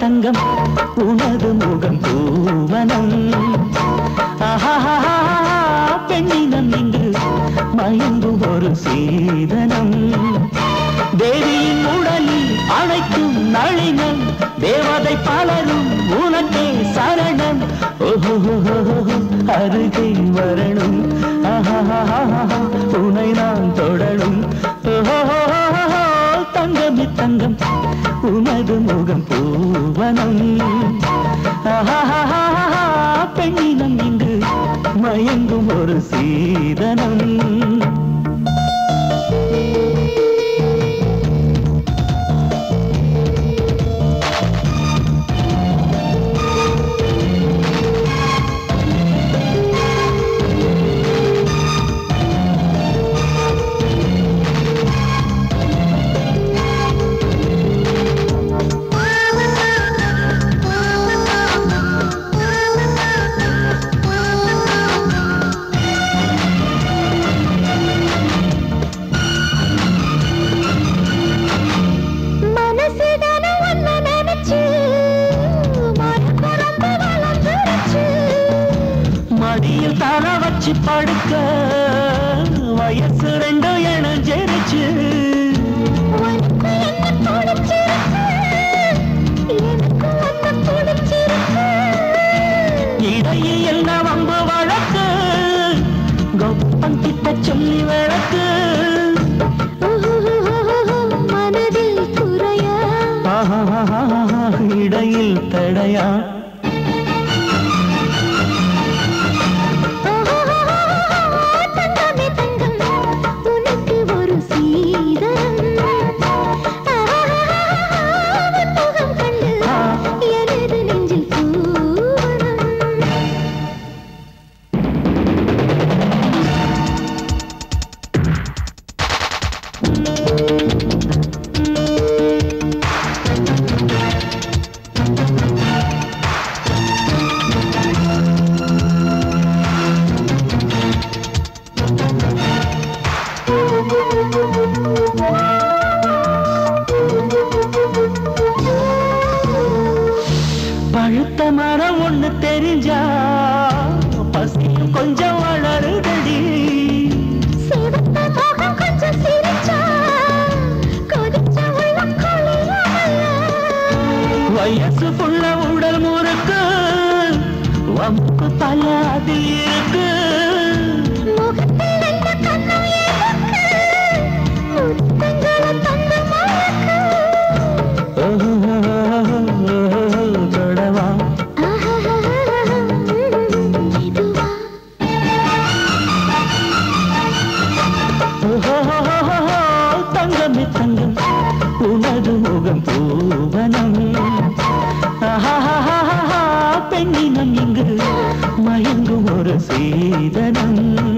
தங்கம் உனது முகம் பூவனம் ஆஹா பெண்ணினம் இங்கு மயங்கும் ஒரு சீதனம் தேவியின் உடலில் அழைக்கும் நளினம் தேவதை பலரும் உனக்கே சரணம் ஓஹோ அருகே வரணும் ஆஹா உனை நான் தொடரும் ஓஹோ தங்கமி தங்கம் உனது முகம் பூவனம் ஆஹா பெண்ணினம் இங்கு மயங்கும் ஒரு சீதனம் மனசுதானே உன்னை நினைச்சு மனக்கு ரொம்ப வளர்ந்துருச்சு மடியில் தர வச்சு படுக்க வயசு ரெண்டும் இணைஞ்சிருச்சு உனக்கு என்ன பிடிச்சிருக்கு எனக்கு உன்னை பிடிச்சிருக்கு இடையில் என்ன வம்பு வழக்கு கொப்பம் கிட்ட சொல்லி வழக்கு மனதில் குறையா ஆஹா, இடையில் தடையா தங்கமே தங்கம் உனக்கு ஒரு சீதனம் உன் முகம் கண்டு எனது நெஞ்சில் பூவனம் பழுத்த மரம் ஒண்ணு தெரிஞ்சா பசியும் கொஞ்சம் வளருதடி சிவந்த முகம் கொஞ்சம் சிரிச்சா கொதிச்ச உள்ளம் குளிரலையா வயசு புள்ள உடல் முறுக்கு வம்புக்கு தல அது இருக்கு முகத்தில் என்ன கண்ணம் எதுக்கு முத்தங்களை தந்து மயக்கு தொடவா மெதுவா தங்கமே தங்கம் உனது முகம் பூவனம் ஆஹா, பெண்ணினம் இங்கு மயங்கும் ஒரு சீதனம்